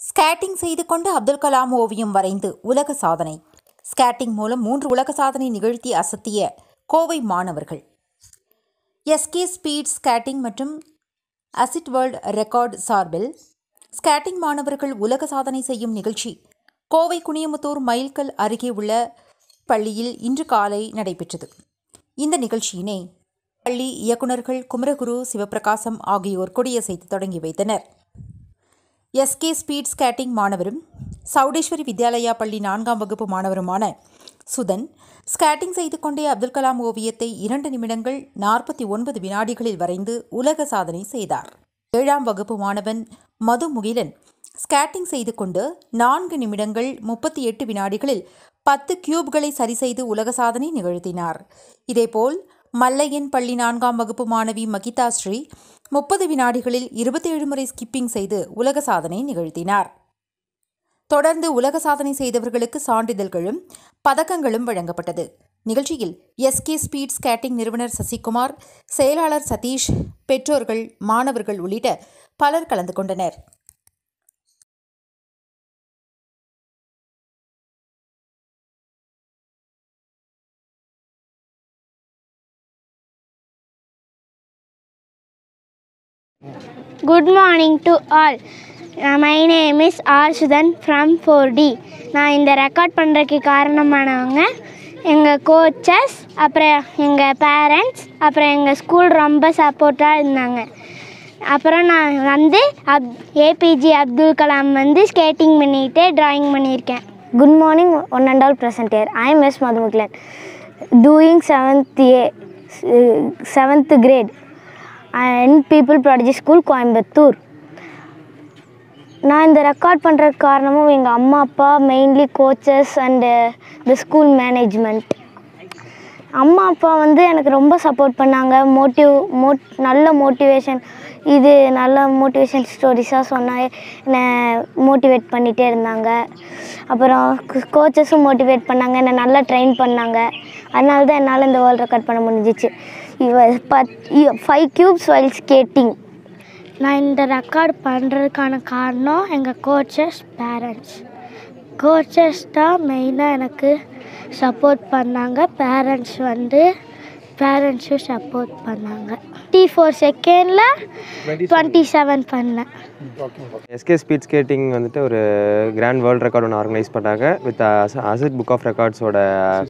Skating செய்து கொண்டு அப்துல் கலாம் ஓவியம் வரைந்து உலக சாதனை ஸ்கேட்டிங் மூலம் மூன்று உலக சாதனை நிகழ்த்தி அசத்திய கோவை மாணவர்கள் எஸ்கே ஸ்பீட் ஸ்கேட்டிங் மற்றும் அசிட் வேர்ல்ட் ரெக்கார்ட் சார்பில் ஸ்கேட்டிங் மாணவர்கள் உலக சாதனை செய்யும் நிகழ்ச்சி கோவை குனியமுத்தூர் மைல்கல் அருகே உள்ள பள்ளியில் இன்று காலை நடைபெற்றது இந்த நிகழ்ச்சியினை பள்ளி இயக்குநர்கள் குமரகுரு சிவபிரகாசம் ஆகியோர் கொடியசைத்து தொடங்கி வைத்தனர் எஸ்கே ஸ்பீட் ஸ்கேட்டிங் மாணவரும் சவுடேஸ்வரி வித்யாலயா பள்ளி நான்காம் வகுப்பு மாணவருமான சுதன் ஸ்கேட்டிங் செய்து கொண்டே அப்துல் கலாம் ஓவியத்தை இரண்டு நிமிடங்கள் நாற்பத்தி ஒன்பது வினாடிகளில் வரைந்து உலக சாதனை செய்தார் ஏழாம் வகுப்பு மாணவன் மது முகிலன் ஸ்கேட்டிங் செய்து கொண்டு நான்கு நிமிடங்கள் முப்பத்தி எட்டு வினாடிகளில் பத்து கியூப்களை சரி செய்து உலக சாதனை நிகழ்த்தினார் இதேபோல் மல்லையன் பள்ளி நான்காம் வகுப்பு மாணவி மகிதா ஸ்ரீ முப்பது வினாடிகளில் இருபத்தேழு முறை ஸ்கிப்பிங் செய்து உலக சாதனை நிகழ்த்தினார் தொடர்ந்து உலக சாதனை செய்தவர்களுக்கு சான்றிதழ்களும் பதக்கங்களும் வழங்கப்பட்டது நிகழ்ச்சியில் எஸ்கே ஸ்பீட் ஸ்கேட்டிங் நிறுவனர் சசிகுமார் செயலாளர் சதீஷ் பெற்றோர்கள் மாணவர்கள் உள்ளிட்ட பலர் கலந்து கொண்டனர் good morning to all my name is R Sudhan from four D நான் இந்த ரெக்கார்ட் பண்ணுறதுக்கு காரணமானவங்க எங்கள் கோச்சஸ் அப்புறம் எங்கள் பேரண்ட்ஸ் அப்புறம் எங்கள் ஸ்கூல் ரொம்ப சப்போர்ட்டாக இருந்தாங்க அப்புறம் நான் வந்து அப் ஏபிஜே அப்துல் கலாம் வந்து ஸ்கேட்டிங் பண்ணிட்டு ட்ராயிங் பண்ணியிருக்கேன் Good morning, one and all present here. I am S. Madhumuklan, doing 7th A, uh, 7th grade and People Prodigy School, Coimbatore. நான் இந்த ரெக்கார்ட் பண்ணுறதுக்கு காரணமும் எங்கள் அம்மா அப்பா mainly coaches and the school management அம்மா அப்பா வந்து எனக்கு ரொம்ப சப்போர்ட் பண்ணாங்க மோட்டிவ் மோட் நல்ல மோட்டிவேஷன் இது நல்ல மோட்டிவேஷன் ஸ்டோரிஸாக சொன்னால் என்னை மோட்டிவேட் பண்ணிகிட்டே இருந்தாங்க அப்புறம் கோச்சஸும் மோட்டிவேட் பண்ணாங்க என்னை நல்லா ட்ரெயின் பண்ணாங்க அதனால தான் என்னால் இந்த வேர்ல்ட் ரெக்கார்ட் பண்ண முடிஞ்சிச்சு இவ பத் ஃபைவ் கியூப்ஸ் வைல் ஸ்கேட்டிங் நான் இந்த ரெக்கார்ட் பண்ணுறதுக்கான காரணம் எங்கள் கோச்சஸ் பேரண்ட்ஸ் கோச்சஸ் தான் மெயினாக எனக்கு சப்போர்ட் பண்ணாங்க பேரண்ட்ஸ் வந்து பேரண்ட்ஸும் சப்போர்ட் பண்ணாங்க டி ஃபோர் செகண்டில் டுவெண்ட்டி செவன் பண்ணேன் எஸ்கே ஸ்பீட் ஸ்கேட்டிங் வந்துட்டு ஒரு கிராண்ட் வேர்ல்ட் ரெக்கார்ட் ஒன்று ஆர்கனைஸ் பண்ணாங்க வித் அசட் புக் ஆஃப் ரெக்கார்ட்ஸோட